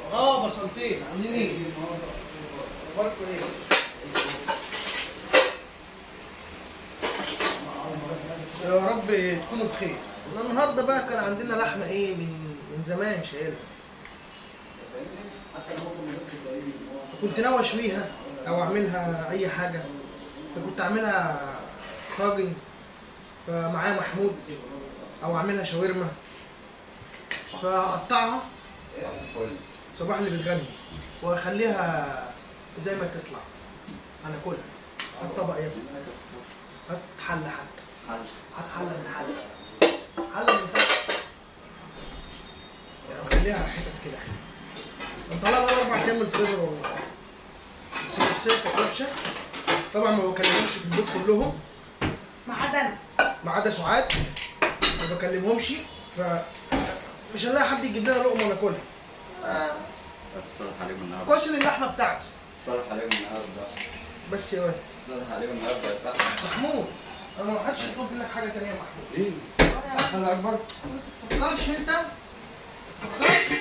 اه بصلتين عاملين ايه؟ اخباركم ايه؟ يا رب تكونوا بخير النهارده بقى كان عندنا لحمه ايه من من زمان شايلها كنت ناوي اشويها او اعملها اي حاجه فكنت اعملها طاجن فمعايا محمود او اعملها شاورما فاقطعها صباح اللي بتغني واخليها زي ما تطلع هناكلها هات طبق يا ابني هات حله حتى هات حله من حله حله من تحت يعني خليها حتت كده نطلعها بقى اربع ايام من الفريزر والله بس الشخصيه كانت وحشه طبعا ما بكلمهمش في البيت كلهم ما عدا انا ما عدا سعاد ما بكلمهمش ف مش هنلاقي حد يجيب لنا لقمه ناكلها آه، تصلح عليهم النهارده كويس ان اللحمه بتاعتي تصلح عليهم النهارده بس يا واد تصلح عليهم النهارده يا صاحبي محمود انا ما حدش يطلب منك حاجه ثانيه يا محمود ليه؟ آه يا عم، الله اكبر ما تفكرش انت ما تفكرش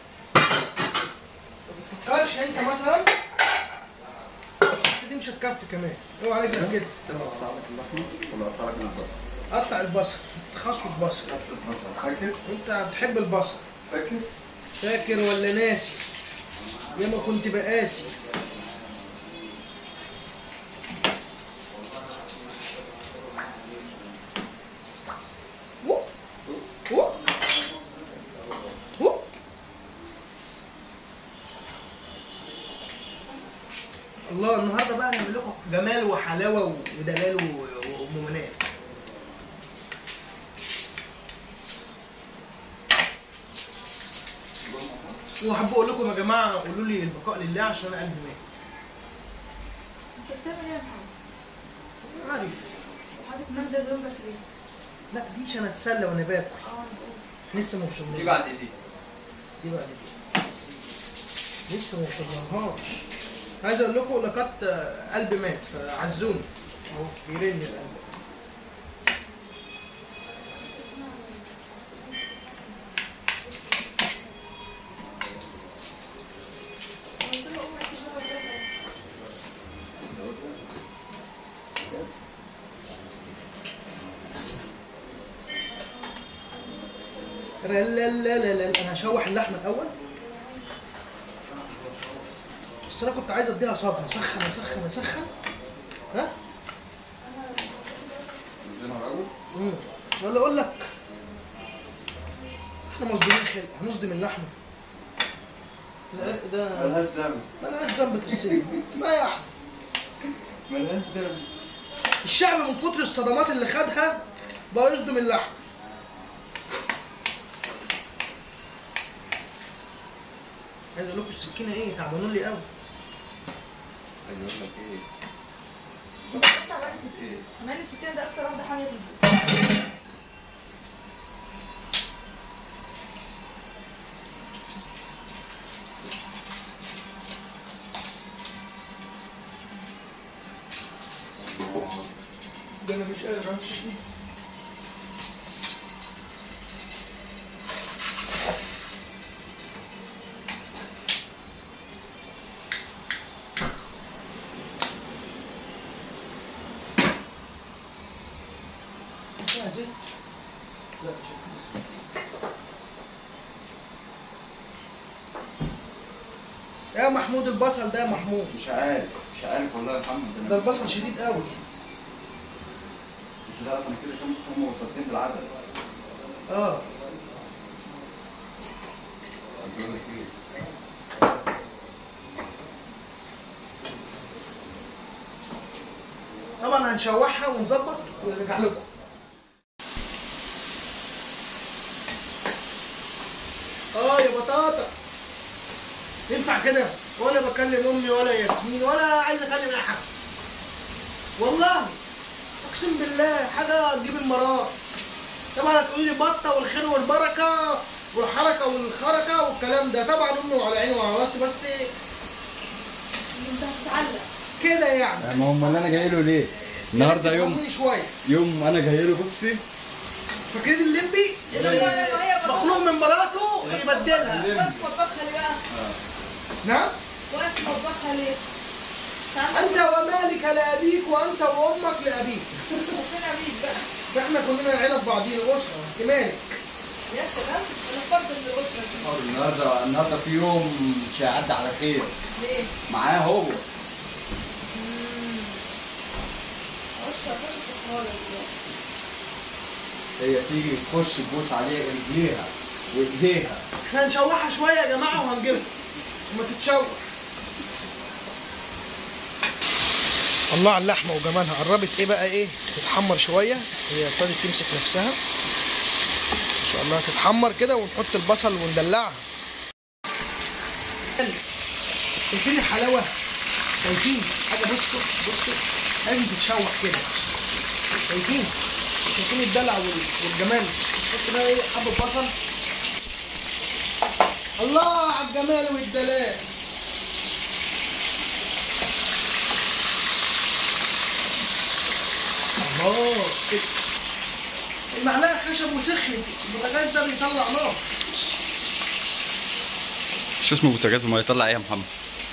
ما تفكرش انت مثلا دي مش هتكفي كمان اوعى عليك لا كده سيبها اقطع لك اللحمه ولا اقطع لك البصل؟ قطع البصل تخصص بصل قصص بصل فاكر؟ انت بتحب البصل فاكر؟ فاكر ولا ناسي ياما كنت بقاسي وو. وو. وو. الله النهارده بقى هنعمل لكم جمال وحلاوه ودلال و- وممنات وحابب اقول لكم يا جماعه قولوا لي البقاء لله عشان انا قلبي مات انت بتعمل ايه يا محمد؟ عارف حاطط مادة جنبك ليه؟ لا دي عشان اتسلى وانا باكل اه أنا بقول. لسه ما وصلناش دي بعد دي دي بقى دي لسه ما وصلناهاش عايز اقول لكم لقد قلبي مات فعزوني اهو بيرن القلب قلت له قوم احكي بقى وكده. لا لا لا لا لا انا هشوح اللحمه الاول بس انا كنت عايز اديها صدمه اسخن اسخن اسخن ها نزلها الاول امم ولا اقول لك احنا مصدومين خلق هنصدم اللحمه العرق ده ملهاش ذنب ملهاش ذنب السن ما يعني ملهاش ذنب الشعب من كتر الصدمات اللي خدها بقى يصدم اللحم عايز اقول لكم السكينه ايه تعبانين لي قوي عايز اقول لك ايه بص انت عمال السكينة ايه عمال السكينة ده اكتر واحدة حامية في البيت. ده انا مش قادر امشي فيه فيها زيت؟ لا مش فيها زيت. يا محمود البصل ده يا محمود مش عارف مش عارف والله يا محمد أنا ده بس- البصل شديد قوي انت تعرف انا كده كام هم وصلتين بالعدد اه عايز اقول لك ايه طبعا هنشوحها ونظبط ونرجع لكم اه يا بطاطا ينفع كده ولا بكلم امي ولا ياسمين ولا عايز اكلم اي حد والله اقسم بالله حاجه تجيب المرار طبعا هتقولي لي بطه والخير والبركه والحركه والخركه والكلام ده طبعا امي وعلى عيني وعلى راسي بس انت هتتعلق كده يعني ما هم اللي انا جاي له ليه؟ النهارده يوم تفهموني شويه يوم انا جاي له بصي فاكرين الليمبي اللي هي بطاطا. مخنوق من مراته يبدلها بس وطبخها لي بقى نعم واقف في مطبخها ليه؟ تعال انت ومالك لابيك وانت وامك لابيك فين ابيك بقى؟ احنا كلنا عيله بعضين اسره انت مالك يا سلام انا فرد من الاسره دي النهارده النهارده في يوم مش هيعدي على خير ليه؟ معاه هو اشرب بس خالص هي تيجي تخش تبوس عليها رجليها وايديها احنا هنشوحها شويه يا جماعه وهنجيبها وما تتشوح الله على اللحمه وجمالها قربت ايه بقى ايه تتحمر شويه هي ابتدت تمسك نفسها ان شاء الله تتحمر كده ونحط البصل وندلعها شايفين الحلاوه شايفين حاجه بصوا بصوا لازم تتشوح كده شايفين شايفين الدلع وال- والجمال نحط بقى ايه حبه بصل الله على الجمال والدلال الله المعلقه خشب وسخنت البوتاجاز ده بيطلع نار شو اسمه بوتاجاز ما يطلع ايه يا محمد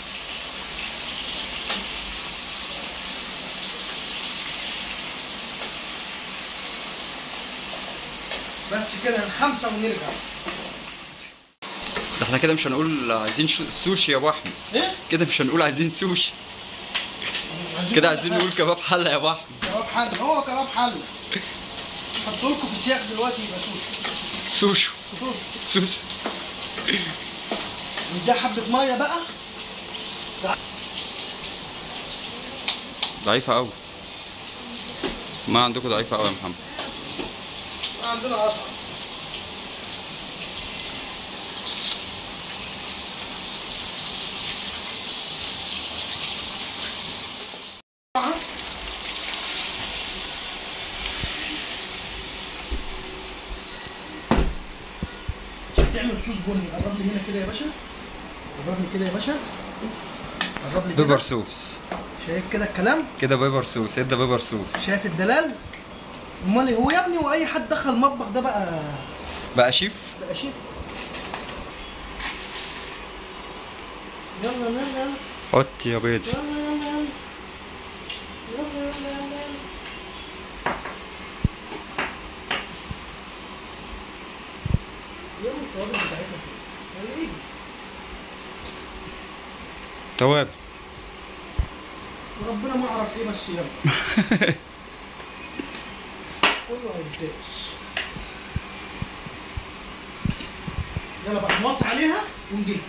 بس كده الخمسه ونرجع ده احنا كده مش هنقول عايزين شو- سوشي يا ابو احمد ايه كده مش هنقول عايزين سوشي كده عايزين نقول كباب حله يا ابو احمد كباب حل هو كباب حل حطوا لكم في السياق دلوقتي يبقى سوشي سوشو سوشي سوشي مش ده حبه ميه بقى ضعيفه قوي ما عندكم ضعيفه قوي يا محمد عندنا قطع عشان تعمل صوص بني قرب لي هنا كده يا باشا قرب لي كده يا باشا قرب لي بيبر كده صوص شايف كده الكلام كده بيبر صوص ادى بيبر صوص شايف الدلال امال إيه؟ هو يا ابني واي حد دخل المطبخ ده بقى بقى شيف بقى شيف يلا يلا يلا حط يا بيض يلا يلا يلا يلا يلا يلا يلا يلا التوابل بتاعتنا فين؟ يلا ايدي توابل وربنا ما اعرف ايه بس يلا كله هيتدرس يلا بقى نحط عليها ونجيب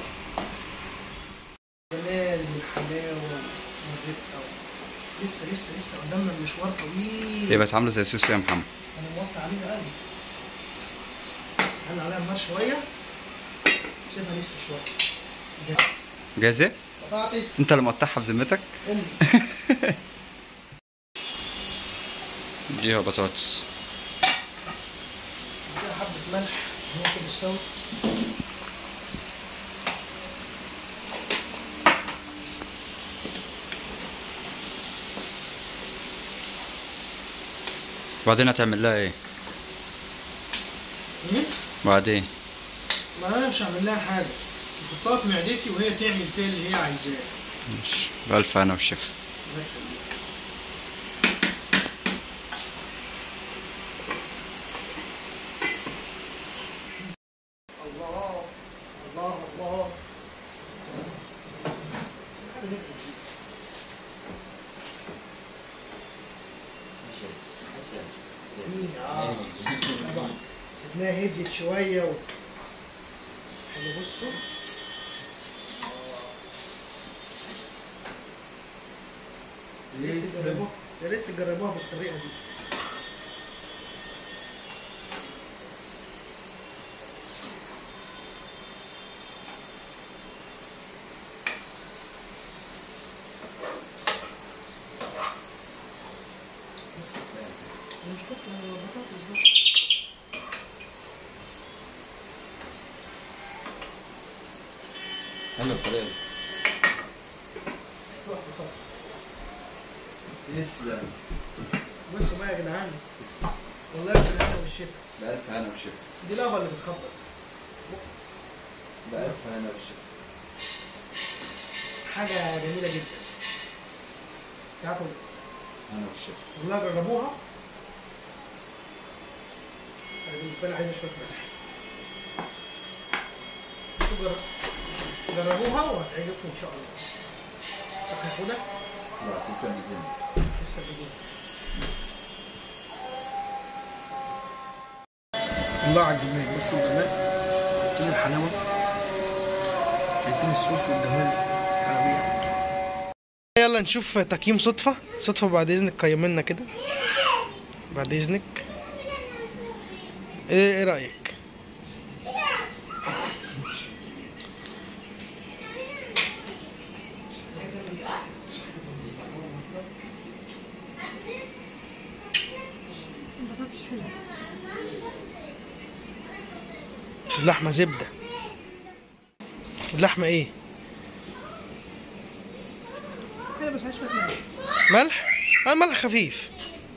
جمال والحلاوه والرقه لسه لسه لسه قدامنا المشوار طويل هي بقت عامله زي السوسي يا محمد انا موطي عليها قوي على عليها النار شويه سيبها لسه شويه جاهز جاهزه بطاطس انت اللي مقطعها في ذمتك امي اديها بطاطس اديها حبه ملح هي كده استوت وبعدين هتعمل لها ايه ايه بعدين ما انا مش هعمل لها حاجه احطها في معدتي وهي تعمل فيها اللي هي عايزاه ماشي بألف انا والشفا الله يخليك. الله الله الله مين اه طبعا سيبناها هديت شويه و... حلو بصوا يا ريت تجربوها يا ريت تجربوها بالطريقه دي مش كنت بطاطس بس حلو الطريقه دي تحفة طبعا. تسلم بصوا بقى يا جدعان والله في الهنا والشفا بألف انا والشفا دي لافا اللي بتخبط بألف انا والشفا حاجه جميله جدا تاكل انا والشيف والله جربوها انا بالنسبه لي عايزه شويه ملح انتوا جر- جربوها وهتعجبكم ان شاء الله صح يا اخونا لا تسلم ايدينا لسه بيجي الله على الجمال بصوا الجمال شايفين الحلاوه شايفين الصوص والجمال حلويات يلا نشوف تقييم صدفة صدفة بعد إذنك قيم لنا كده بعد إذنك إيه إيه رأيك؟ البطاطس حلوه اللحمة زبدة اللحمة إيه؟ حلوه بس عايز شويه ملح ملح؟ آه ملح خفيف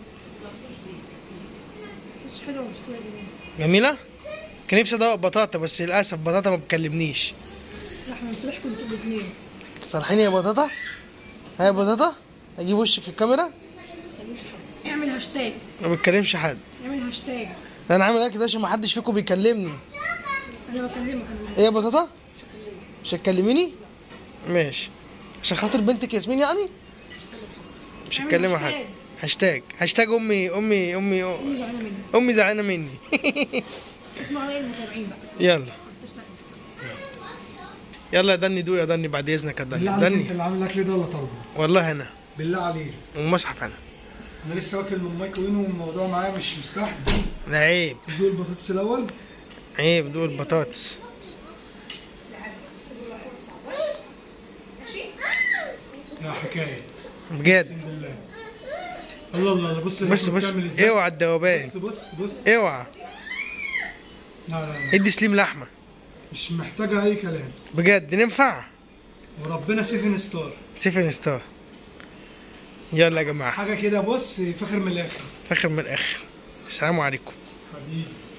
بس حلوه مستويه جميله جميلة؟ كان نفسي أدوق بطاطا بس للأسف بطاطا ما بتكلمنيش لحمه امبارح كنتوا الاثنين تصالحيني يا بطاطا؟ ها يا بطاطا؟ أجيب وشك في الكاميرا؟ اعمل هاشتاج ما بتكلمش حد اعمل هاشتاج أنا عامل كده عشان ما حدش فيكم بيكلمني انا بكلمك انا إيه يا بطاطا؟ مش هتكلميني؟ ماشي عشان خاطر بنتك ياسمين يعني؟ مش اعمل هتكلمها حد هاشتاج. هاشتاج هاشتاج أمي أمي أمي امي زعلانه مني أمي زعلانة مني اسمعوا ايه المتابعين بقى يلا اسمع يلا يا دني دوق يا دني بعد اذنك يا دني بالله عليك انت دني اللي عامل الاكل ده ولا طالبه؟ والله انا بالله عليك ومصحف انا انا لسه واكل من مايكروين والموضوع معايا مش مستحمل لا عيب تدوق البطاطس الاول عيب دوق البطاطس يا حكايه بجد اقسم بالله الله الله الله بص بص اللحمة بص بتعمل ازاي. اوعى الدوبان بص بص بص اوعى لا لا لا ادي سليم لحمه مش محتاجه اي كلام بجد ننفع وربنا سيفن ستار سيفن ستار يلا يا جماعه حاجه كده بص فاخر من الاخر فاخر من الاخر السلام عليكم حبيبي